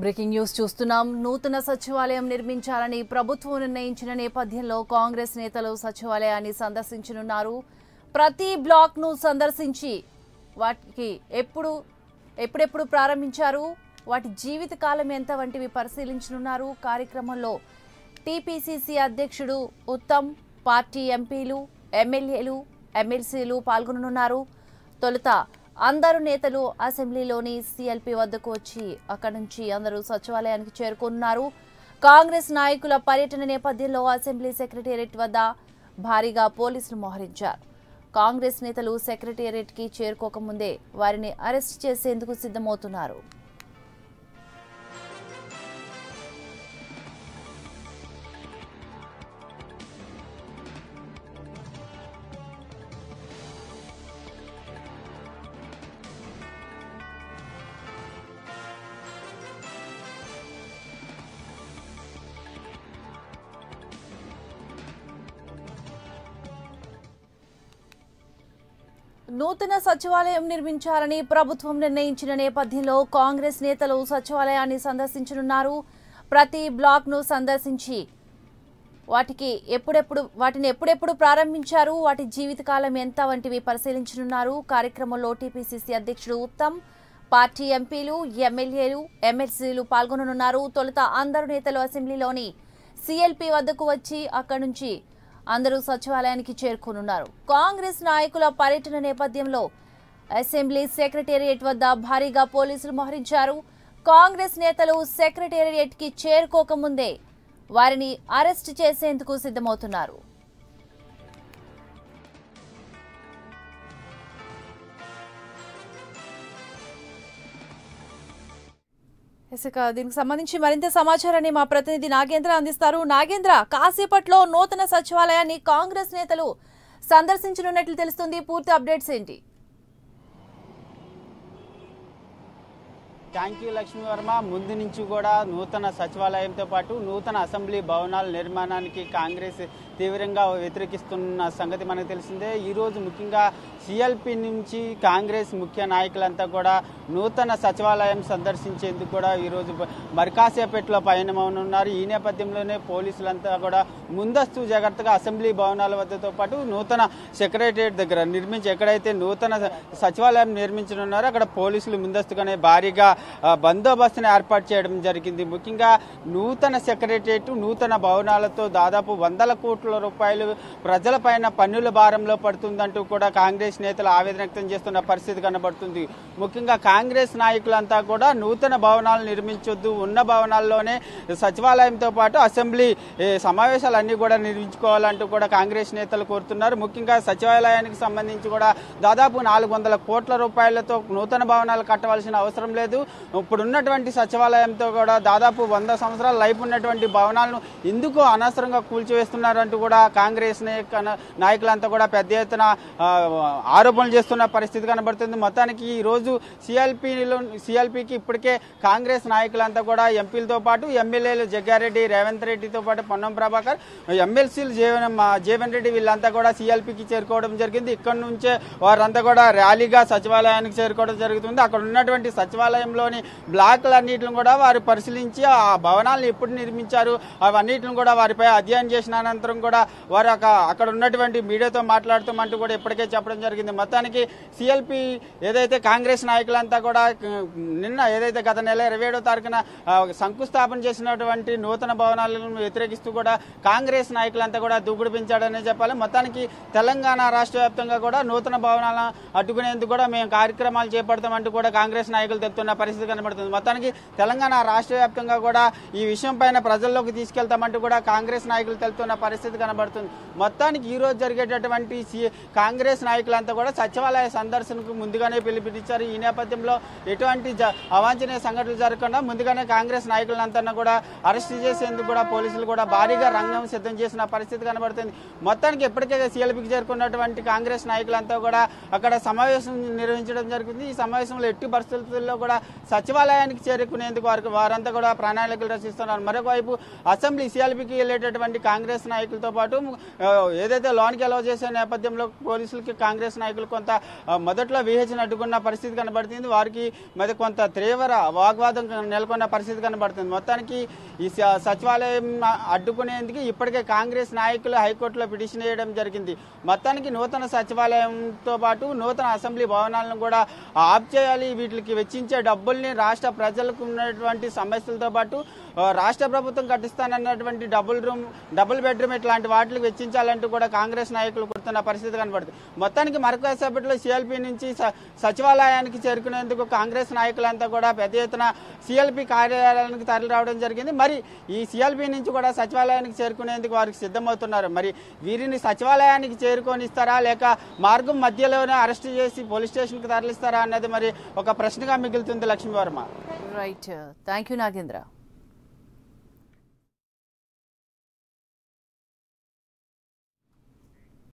breaking news చూస్తున్నాం నూతన సచివాలయం నిర్మించాలని ప్రభుత్వం నిర్ణయించిన నేపథ్యంలో కాంగ్రెస్ నేతలు సచివాలయాన్ని సందర్శించనున్నారు ప్రతి బ్లాక్ ను సందర్శించి వాటికి ఎప్పుడు ఎప్పుడెప్పుడు ప్రారంభించారు వాటి జీవిత కాలం ఎంత వంటివి పరిశీలించనున్నారు కార్యక్రమంలో టీపీసీసీ అధ్యక్షుడు ఉత్తమ్ పార్టీ ఎంపీలు ఎమ్మెల్యేలు ఎమ్మెల్సీలు పాల్గొననున్నారు తొలుత అందరు నేతలు అసెంబ్లీలోని సీఎల్పీ వద్దకు వచ్చి అక్కడి నుంచి అందరూ సచివాలయానికి చేరుకున్నారు కాంగ్రెస్ నాయకుల పర్యటన నేపథ్యంలో అసెంబ్లీ సెక్రటేరియట్ వద్ద భారీగా పోలీసులు మోహరించారు కాంగ్రెస్ నేతలు సెక్రటేరియట్కి చేరుకోకముందే వారిని అరెస్ట్ చేసేందుకు సిద్ధమవుతున్నారు నూతన సచివాలయం నిర్మించాలని ప్రభుత్వం నిర్ణయించిన నేపథ్యంలో కాంగ్రెస్ నేతలు సచివాలయాన్ని సందర్శించనున్నారు ప్రతి బ్లాక్ ను సందర్శించి వాటికి ఎప్పుడెప్పుడు వాటిని ఎప్పుడెప్పుడు ప్రారంభించారు వాటి జీవితకాలం ఎంత వంటివి పరిశీలించనున్నారు కార్యక్రమంలో టీపీసీసీ అధ్యక్షుడు ఉత్తమ్ పార్టీ ఎంపీలు ఎమ్మెల్యేలు ఎమ్మెల్సీలు పాల్గొననున్నారు తొలుత అందరు నేతలు అసెంబ్లీలోని సీఎల్పీ వద్దకు వచ్చి అక్కడి నుంచి అందరూ సచివాలయానికి చేరుకోనున్నారు కాంగ్రెస్ నాయకుల పర్యటన నేపథ్యంలో అసెంబ్లీ సెక్రటేరియట్ వద్ద భారీగా పోలీసులు మోహరించారు కాంగ్రెస్ నేతలు సెక్రటేరియట్ కి చేరుకోకముందే వారిని అరెస్ట్ చేసేందుకు సిద్ధమవుతున్నారు ఇసుక దీనికి సంబంధించి మరింత సమాచారాన్ని మా ప్రతినిధి నాగేంద్ర అందిస్తారు నాగేంద్ర కాసేపట్లో నూతన సచివాలయాన్ని కాంగ్రెస్ నేతలు సందర్శించనున్నట్లు తెలుస్తుంది పూర్తి అప్డేట్స్ ఏంటి థ్యాంక్ యూ లక్ష్మీ వర్మ ముందు నుంచి కూడా నూతన సచివాలయంతో పాటు నూతన అసెంబ్లీ భవనాల నిర్మాణానికి కాంగ్రెస్ తీవ్రంగా వ్యతిరేకిస్తున్న సంగతి మనకు తెలిసిందే ఈరోజు ముఖ్యంగా సిఎల్పి నుంచి కాంగ్రెస్ ముఖ్య నాయకులంతా కూడా నూతన సచివాలయం సందర్శించేందుకు కూడా ఈరోజు మరికాసేపేటలో పయనమవునున్నారు ఈ నేపథ్యంలోనే పోలీసులంతా కూడా ముందస్తు జాగ్రత్తగా అసెంబ్లీ భవనాల వద్దతో పాటు నూతన సెక్రటరియట్ దగ్గర నిర్మించి ఎక్కడైతే నూతన సచివాలయం నిర్మించనున్నారో అక్కడ పోలీసులు ముందస్తుగానే భారీగా ఆ, బందోబస్తుని ఏర్పాటు చేయడం జరిగింది ముఖ్యంగా నూతన సెక్రటరియట్ నూతన భవనాలతో దాదాపు వందల కోట్ల రూపాయలు ప్రజలపైన పన్నుల భారంలో పడుతుందంటూ కూడా కాంగ్రెస్ నేతలు ఆవేదన వ్యక్తం చేస్తున్న పరిస్థితి కనబడుతుంది ముఖ్యంగా కాంగ్రెస్ నాయకులంతా కూడా నూతన భవనాలు నిర్మించొద్దు ఉన్న భవనాల్లోనే సచివాలయంతో పాటు అసెంబ్లీ ఏ, సమావేశాలన్నీ కూడా నిర్మించుకోవాలంటూ కూడా కాంగ్రెస్ నేతలు కోరుతున్నారు ముఖ్యంగా సచివాలయానికి సంబంధించి కూడా దాదాపు నాలుగు వందల కోట్ల రూపాయలతో నూతన భవనాలు కట్టవలసిన అవసరం లేదు ఇప్పుడు ఉన్నటువంటి సచివాలయంతో కూడా దాదాపు వంద సంవత్సరాల లైఫ్ ఉన్నటువంటి భవనాలను ఎందుకు అనవసరంగా కూల్చివేస్తున్నారంటూ కూడా కాంగ్రెస్ నాయక- నాయకులంతా కూడా పెద్ద ఎత్తున ఆ, ఆరోపణలు చేస్తున్న పరిస్థితి కనబడుతుంది మొత్తానికి ఈ రోజు సిఎల్పిలో సిఎల్పికి ఇప్పటికే కాంగ్రెస్ నాయకులంతా కూడా ఎంపీలతో పాటు ఎమ్మెల్యేలు జగ్గారెడ్డి రేవంత్ రెడ్డితో పాటు పొన్నం ప్రభాకర్ ఎమ్మెల్సీలు జీవన్ జీవన్ రెడ్డి వీళ్ళంతా కూడా సిఎల్పికి చేరుకోవడం జరిగింది ఇక్కడ నుంచే వారంతా కూడా ర్యాలీగా సచివాలయానికి చేరుకోవడం జరుగుతుంది అక్కడ ఉన్నటువంటి సచివాలయంలోని బ్లాక్లన్నిటిని కూడా వారు పరిశీలించి ఆ భవనాలను ఎప్పుడు నిర్మించారు అవన్నిటిని కూడా వారిపై అధ్యయనం చేసిన అనంతరం కూడా వారు అక- అక్కడ ఉన్నటువంటి మీడియాతో మాట్లాడుతామంటూ కూడా ఇప్పటికే చెప్పడం జరిగింది మొత్తానికి సిఎల్పి ఏదైతే కాంగ్రెస్ నాయకులంతా కూడా క- నిన్న ఏదైతే గత నెల ఇరవై ఏడో తారీఖున ఆ, శంకుస్థాపన చేసినటువంటి నూతన భవనాలను వ్యతిరేకిస్తూ కూడా కాంగ్రెస్ నాయకులంతా కూడా దూకుడు పెంచాడనే చెప్పాలి మొత్తానికి తెలంగాణ రాష్ట్ర వ్యాప్తంగా కూడా నూతన భవనాలను అడ్డుకునేందుకు కూడా మేము కార్యక్రమాలు చేపడతామంటూ కూడా కాంగ్రెస్ నాయకులు చెప్తున్న పరిస్థితి కనబడుతుంది మొత్తానికి తెలంగాణ రాష్ట్ర వ్యాప్తంగా కూడా ఈ విషయం పైన ప్రజల్లోకి తీసుకెళ్తామంటూ కూడా కాంగ్రెస్ నాయకులు తెలుపుతున్న పరిస్థితి కనబడుతుంది మొత్తానికి ఈ రోజు జరిగేటటువంటి సి- కాంగ్రెస్ నాయకులంతా కూడా సచివాలయ సందర్శనకు ముందుగానే పిలుపునిచ్చారు ఈ నేపథ్యంలో ఎటువంటి జ- అవాంఛనీయ సంఘటనలు జరగకుండా ముందుగానే కాంగ్రెస్ నాయకులంతా కూడా అరెస్ట్ చేసేందుకు కూడా పోలీసులు కూడా భారీగా రంగం సిద్ధం చేసిన పరిస్థితి కనబడుతుంది మొత్తానికి ఎప్పటికే సీఎల్పీకి చేరుకున్నటువంటి కాంగ్రెస్ నాయకులంతా కూడా అక్కడ సమావేశం నిర్వహించడం జరిగింది ఈ సమావేశంలో ఎట్టి పరిస్థితుల్లో కూడా సచివాలయానికి చేరుకునేందుకు వారికి వారంతా కూడా ప్రణాళికలు రచిస్తున్నారు మరొక వైపు అసెంబ్లీ సీఎల్పీకి వెళ్ళేటటువంటి కాంగ్రెస్ నాయకులతో పాటు ఆ, ఏదైతే లోన్కి అలవ్ చేసే నేపథ్యంలో పోలీసులకి కాంగ్రెస్ నాయకులు కొంత ఆ, మొదట్లో విహెచ్ని అడ్డుకున్న పరిస్థితి కనబడుతుంది వారికి మరి కొంత తీవ్ర వాగ్వాదం నెలకొన్న పరిస్థితి కనబడుతుంది మొత్తానికి ఈ స- సచివాలయం అడ్డుకునేందుకు ఇప్పటికే కాంగ్రెస్ నాయకులు హైకోర్టులో పిటిషన్ వేయడం జరిగింది మొత్తానికి నూతన సచివాలయంతో పాటు నూతన అసెంబ్లీ భవనాలను కూడా ఆఫ్ చేయాలి వీటికి వెచ్చించే డబ్బుల్ని రాష్ట్ర ప్రజలకు ఉన్నటువంటి సమస్యలతో పాటు ఆ, రాష్ట్ర ప్రభుత్వం కట్టిస్తానన్నటువంటి డబుల్ రూమ్ డబుల్ బెడ్రూమ్ ఇట్లాంటి వాటికి వెచ్చించాలంటూ కూడా కాంగ్రెస్ నాయకులు కుడుతున్న పరిస్థితి కనబడుతుంది మొత్తానికి మరొకసేపట్లో సిఎల్పి నుంచి స- సచివాలయానికి చేరుకునేందుకు కాంగ్రెస్ నాయకులంతా కూడా పెద్ద ఎత్తున సిఎల్పి కార్యాలయానికి తరలి రావడం జరిగింది మరి ఈ సిఎల్పి నుంచి కూడా సచివాలయానికి చేరుకునేందుకు వారికి సిద్ధమవుతున్నారు మరి వీరిని సచివాలయానికి చేరుకొనిస్తారా లేక మార్గం మధ్యలోనే అరెస్ట్ చేసి పోలీస్ స్టేషన్కి తరలిస్తారా అన్నది మరి ఒక ప్రశ్నగా మిగులుతుంది Lakshmi Varma right thank you Nagendra